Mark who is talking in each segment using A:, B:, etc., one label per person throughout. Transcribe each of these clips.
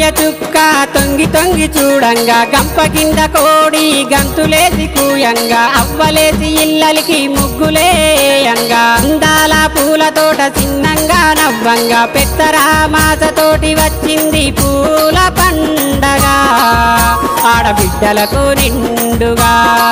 A: గొయ్య చుక్క తొంగి తొంగి చూడంగా గంప కింద కోడి గంతులేసి కూయంగా అవ్వలేసి ఇల్లలికి ముగ్గులేయంగా అందాల పూల తోట చిన్నంగా నవ్వంగా పెత్తరా మాసతోటి వచ్చింది పూల పండగ ఆడబిడ్డలకు నిండుగా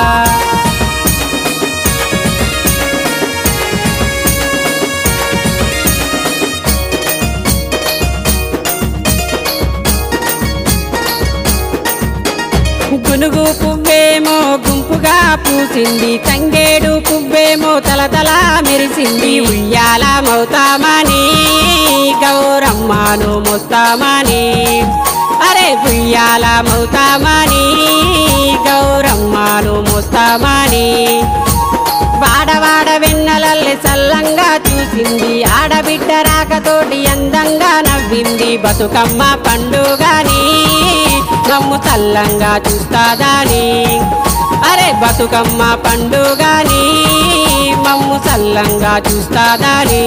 A: గునుగు పువ్వేమో గుంపుగా పూసింది తంగేడు పువ్వేమో తలతల మెరిసింది ఉయ్యాల మౌతామని గౌరమ్మను మోస్తామని అరే ఉయ్యాల మౌతామని గౌరమ్మను మోస్తామని వాడవాడ వెన్నలల్లె సల్లంగా చూసింది ఆడబిడ్డ రాకతోటి అందంగా నవ్వింది బతుకమ్మ పండుగని నమ్ము చల్లంగా చూస్తాదాని అరే బతుకమ్మ పండుగని మమ్ము చల్లంగా చూస్తాదాని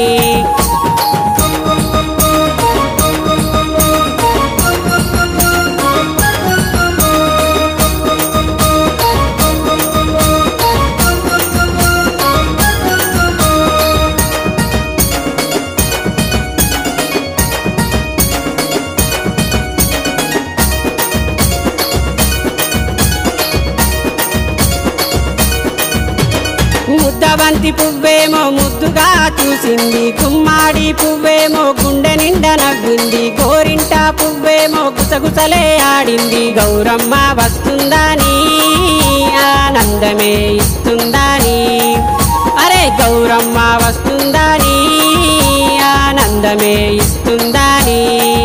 A: ముద్దబంతి పువ్వేమో ముద్దుగా చూసింది గుమ్మాడి పువ్వేమో గుండె నిండా నవ్వింది గోరింట పువ్వేమో గుసగుసలే ఆడింది గౌరమ్మ వస్తుందని ఆనందమే ఇస్తుందని అరే గౌరమ్మ వస్తుందని ఆనందమే ఇస్తుందని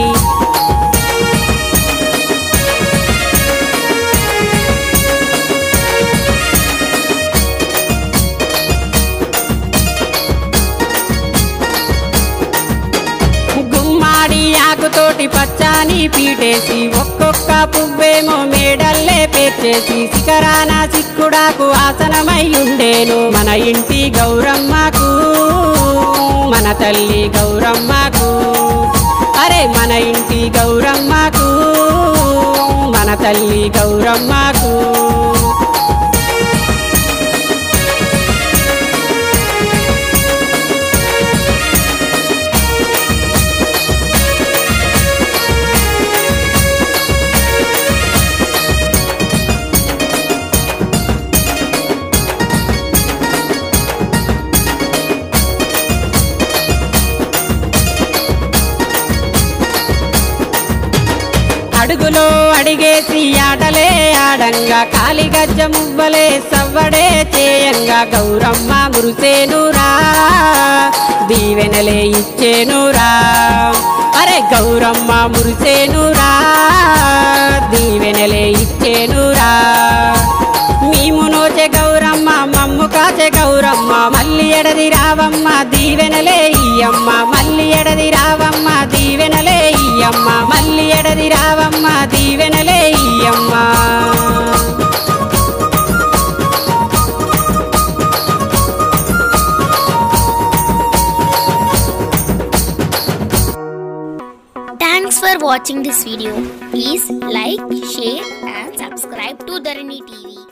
A: గుమ్మాడి ఆకుతోటి పచ్చాని పీటేసి ఒక్కొక్క పువ్వేమో మేడల్లే పేర్చేసి శిఖరాన సిక్కుడాకు ఆసనమై ఉండేను మన ఇంటి గౌరమ్మకు మన తల్లి గౌరమ్మకు అరే మన ఇంటి గౌరమ్మకు మన తల్లి గౌరమ్మకు అడుగులో అడిగేసి ఆటలే ఆడంగా కాలి గజ్జ మువ్వలే సవ్వడే చేయంగా గౌరమ్మ మురిసేనురా దీవెనలే ఇచ్చేనురా అరే గౌరమ్మ మురిసేనురా దీవెనలే ఇచ్చేనురా మేము నోచే గౌరమ్మ మమ్ము కాచే గౌరమ్మ మల్లి ఎడది రావమ్మ దీవెనలే ఇయ్యమ్మ మల్లి ఎడది రావమ్మ దీవెనలే ఇయ్యమ్మ మల్లి ఎడది రావమ్మ దీవెనలే ఇయ్యమ్మ
B: Thanks for watching this video. Please like, share and subscribe to Dharani TV.